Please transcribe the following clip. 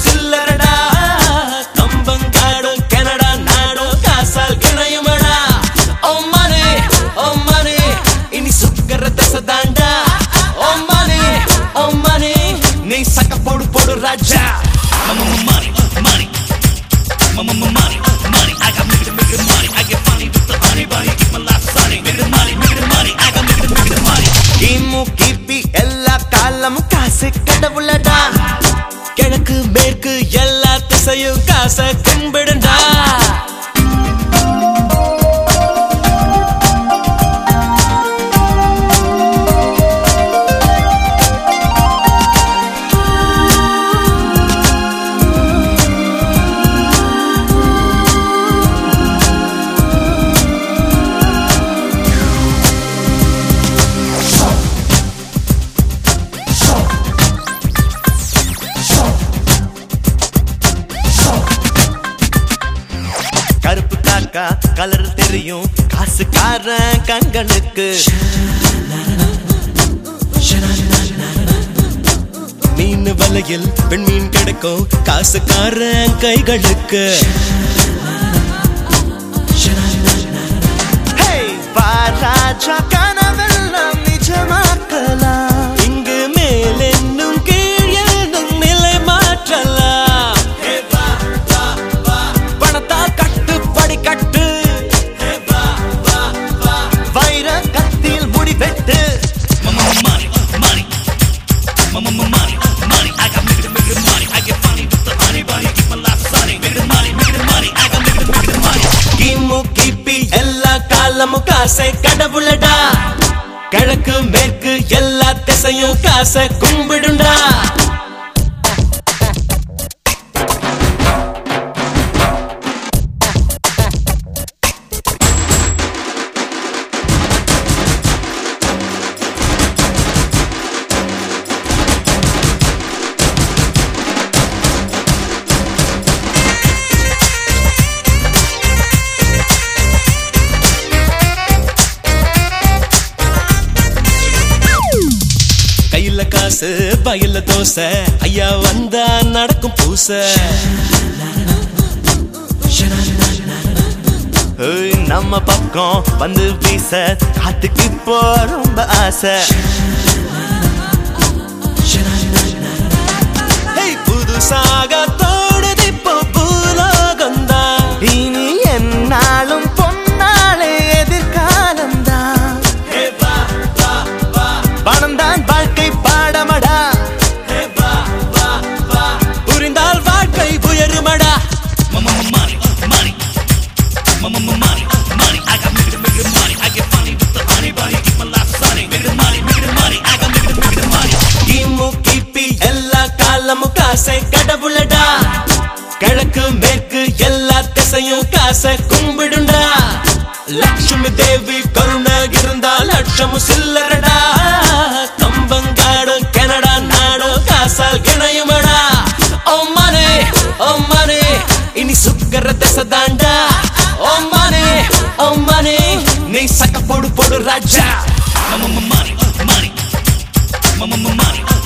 சில்லறடா கம்பங்காடும் Canada நாடும் காசால் கிணையுமடா ஓ மனே ஓ மனே இனி சுக்கர தசை தாண்டா ஓ மனே ஓ மனே நீ சக்க போடு போடு ராஜா money, money, money, money, money. I got make it, make it money. I get funny with the honey bunny. Keep my life sunny. Make it money, make it money. I got make it, make it money. கிமு கிபி எல்லா காலமும் காசு கடவுளடா கிழக்கு மேற்கு எல்லா திசையும் காசை கும்பிடுண்டா கருப்பு காக்கா கலர் தெரியும் காசுக்காரன் கங்கனுக்கு மீன் வலையில் பெண்மீன் கிடைக்கும் காசுக்காரன் கைகளுக்கு Hey, வா ராஜா கனவெல்லாம் நிஜமாக்கலாம் இங்கு மேல் என்னும் கீழ் என்னும் நிலை மாற்றலாம் பணத்தால் கட்டு படி கட்டு வைர கத்தியில் முடி வெட்டு Money, money, money, money, money. I got make it, make it money. I get funny with the honey bunny. Keep my life sunny. Make it money, make it money. I got make it, make it money. கிமு கிபி எல்லா காலமும் காசை கடவுளடா கிழக்கு மேற்கு எல்லா திசையும் காசை கும்பிடுண்டா கையில காசு பையில தோசை ஐயா வந்தா நடக்கும் பூச ஏய், நம்ம பக்கம் வந்து வீச காத்துக்கு இப்போ ரொம்ப ஆசை ஏய், புதுசாக தோடுது இப்போ பூலோகம்தான் இனி என்னாலும் பொன்னாலே எதிர்காலம்தான் பணம் தான் வாழ்க்கை பாடமடா புரிந்தால் வாழ்க்கை உயருமடா Money, money, money, money, money. I got make it, make it money. I get funny with the honey bunny. Keep my life sunny. Make it money, make it money. I got make it, make it money. கிமு கிபி எல்லா காலமும் காசை கடவுளடா கிழக்கு மேற்கு எல்லா திசையும் காசை கும்பிடுண்டா லட்சுமி தேவி கருணை இருந்தா லட்சமும் சில்லறடா கம்பங்காடும் கனடா நாடும் காசால் கிணையுமடா ஓ மனே ஓ மனே இனி சுக்கர தசை தாண்டா ஓ மனே ஓ மனே நீ சக்க போடு போடு ராஜா Money, money, money, money.